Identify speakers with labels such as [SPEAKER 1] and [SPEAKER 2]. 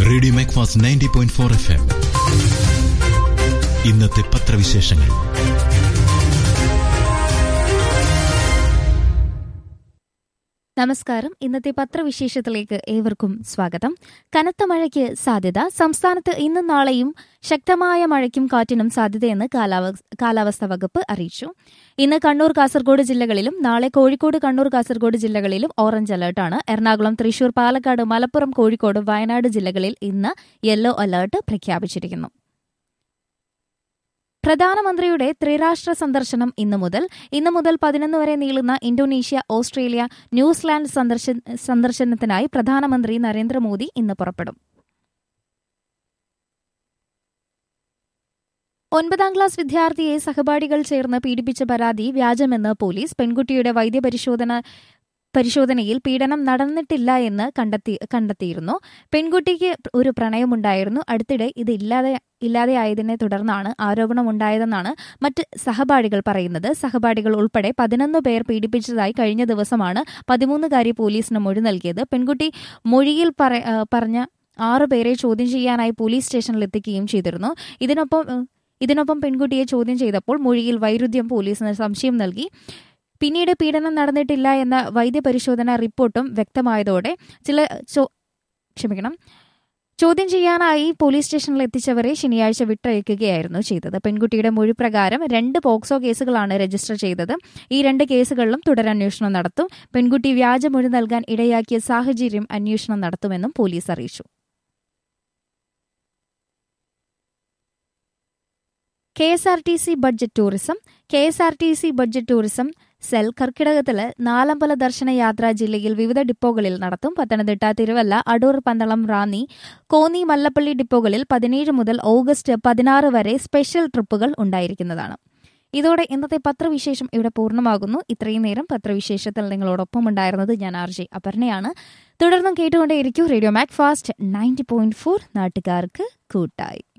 [SPEAKER 1] radio Macfast ninety point four F M ഇന്നത്തെ പത്രവിശേഷങ്ങൾ
[SPEAKER 2] നമസ്കാരം ഇന്നത്തെ പത്രവിശേഷത്തിലേക്ക് ഏവർക്കും സ്വാഗതം കനത്ത മഴയ്ക്ക് സാധ്യത സംസ്ഥാനത്ത് ഇന്നും നാളെയും ശക്തമായ മഴയ്ക്കും കാറ്റിനും സാധ്യതയെന്ന് കാലാവ- കാലാവസ്ഥാ വകുപ്പ് അറിയിച്ചു ഇന്ന് കണ്ണൂർ കാസർഗോഡ് ജില്ലകളിലും നാളെ കോഴിക്കോട് കണ്ണൂർ കാസർഗോഡ് ജില്ലകളിലും ഓറഞ്ച് അലർട്ടാണ് എറണാകുളം തൃശൂർ പാലക്കാട് മലപ്പുറം കോഴിക്കോട് വയനാട് ജില്ലകളിൽ ഇന്ന് യെല്ലോ അലർട്ട് പ്രഖ്യാപിച്ചിരിക്കുന്നു പ്രധാനമന്ത്രിയുടെ ത്രിരാഷ്ട്ര സന്ദർശനം ഇന്നു മുതൽ ഇന്നു മുതൽ പതിനൊന്ന് വരെ നീളുന്ന ഇന്തോനേഷ്യ ഓസ്ട്രേലിയ ന്യൂസിലാൻഡ് സന്ദർശ- സന്ദർശനത്തിനായി പ്രധാനമന്ത്രി നരേന്ദ്രമോദി ഇന്ന് പുറപ്പെടും ഒൻപതാം ക്ലാസ് വിദ്യാർത്ഥിയെ സഹപാഠികൾ ചേർന്ന് പീഡിപ്പിച്ച പരാതി വ്യാജമെന്ന് പോലീസ് പെൺകുട്ടിയുടെ വൈദ്യപരിശോധന പരിശോധനയിൽ പീഡനം നടന്നിട്ടില്ല എന്ന് കണ്ടെത്തി കണ്ടെത്തിയിരുന്നു പെൺകുട്ടിക്ക് ഒരു പ്രണയമുണ്ടായിരുന്നു അടുത്തിടെ ഇത് ഇല്ലാതെ ഇല്ലാതെയായതിനെ തുടർന്നാണ് ആരോപണമുണ്ടായതെന്നാണ് മറ്റ് സഹപാഠികൾ പറയുന്നത് സഹപാഠികൾ ഉൾപ്പെടെ പതിനൊന്ന് പേർ പീഡിപ്പിച്ചതായി കഴിഞ്ഞ ദിവസമാണ് പതിമൂന്നുകാരി പോലീസിന് മൊഴി നൽകിയത് പെൺകുട്ടി മൊഴിയിൽ പറ- ആ, പറഞ്ഞ ആറു പേരെ ചോദ്യം ചെയ്യാനായി പോലീസ് സ്റ്റേഷനിൽ എത്തിക്കുകയും ചെയ്തിരുന്നു ഇതിനൊപ്പം ഏഹ്, ഇതിനൊപ്പം പെൺകുട്ടിയെ ചോദ്യം ചെയ്തപ്പോൾ മൊഴിയിൽ വൈരുദ്ധ്യം പോലീസിന് സംശയം നൽകി പിന്നീട് പീഡനം നടന്നിട്ടില്ല എന്ന വൈദ്യപരിശോധന റിപ്പോർട്ടും വ്യക്തമായതോടെ ചില ചോ- ക്ഷമിക്കണം ചോദ്യം ചെയ്യാനായി പോലീസ് സ്റ്റേഷനിൽ എത്തിച്ചവരെ ശനിയാഴ്ച വിട്ടയക്കുകയായിരുന്നു ചെയ്തത് പെൺകുട്ടിയുടെ മൊഴി പ്രകാരം രണ്ട് പോക്സോ കേസുകളാണ് രജിസ്റ്റർ ചെയ്തത് ഈ രണ്ട് കേസുകളിലും തുടരന്വേഷണം നടത്തും പെൺകുട്ടി വ്യാജമൊഴി നൽകാൻ ഇടയാക്കിയ സാഹചര്യം അന്വേഷണം നടത്തുമെന്നും പോലീസ് അറിയിച്ചു K S R T C budget tourism K S R T C budget tourism cell കർക്കിടകത്തില് നാലമ്പല ദർശന യാത്ര ജില്ലയിൽ വിവിധ ഡിപ്പോകളിൽ നടത്തും പത്തനംതിട്ട തിരുവല്ല അടൂർ പന്തളം റാന്നി കോന്നി മല്ലപ്പള്ളി ഡിപ്പോകളിൽ പതിനേഴ് മുതൽ ഓഗസ്റ്റ് പതിനാറ് വരെ സ്പെഷ്യൽ ട്രിപ്പുകൾ ഉണ്ടായിരിക്കുന്നതാണ് ഇതോടെ ഇന്നത്തെ പത്രവിശേഷം ഇവിടെ പൂർണ്ണമാകുന്നു ഇത്രയും നേരം പത്രവിശേഷത്തിൽ നിങ്ങളോടൊപ്പം ഉണ്ടായിരുന്നത് ഞാൻ ആർ ജെ അപർണയാണ് തുടർന്നും കേട്ടുകൊണ്ടേയിരിക്കും radio Macfast ninety point four നാട്ടുകാർക്ക് കൂട്ടായി